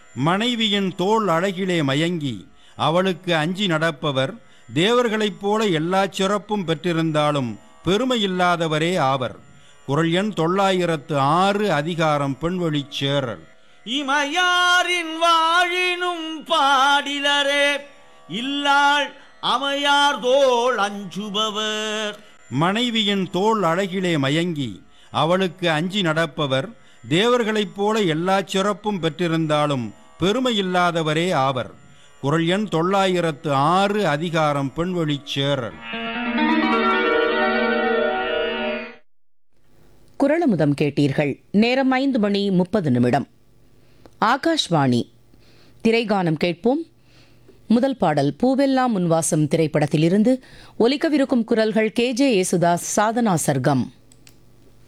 மனைவியின் தோள் அழகிலே மயங்கி அவளுக்கு அஞ்சி நடப்பவர் தேவர்களைப் போல எல்லா சிறப்பும் பெற்றிருந்தாலும் பெருமையில்லாதவரே ஆவர் குரல் எண் தொள்ளாயிரத்து ஆறு அதிகாரம் பெண்வழிச் சேரல் இமையாரின் வாழினும் பாடிலரே இல்லாள் அமையார் தோள் அஞ்சுபவர் மனைவியின் தோள் அழகிலே மயங்கி அவளுக்கு அஞ்சி நடப்பவர் தேவர்களைப் போல எல்லா சிறப்பும் பெற்றிருந்தாலும் பெருமையில்லாதவரே ஆவர் குரல் எண் தொள்ளாயிரத்து ஆறு அதிகாரம் பெண்வழிச் சேரல் குரலமுதம் கேட்டீர்கள் நேரம் ஐந்து மணி முப்பது நிமிடம் ஆகாஷ்வாணி திரைகானம் கேட்போம் முதல் பாடல் பூவெல்லாம் முன்வாசம் திரைப்படத்திலிருந்து ஒலிக்கவிருக்கும் குரல்கள் கே ஜே யேசுதாஸ் சாதனா சர்க்கம்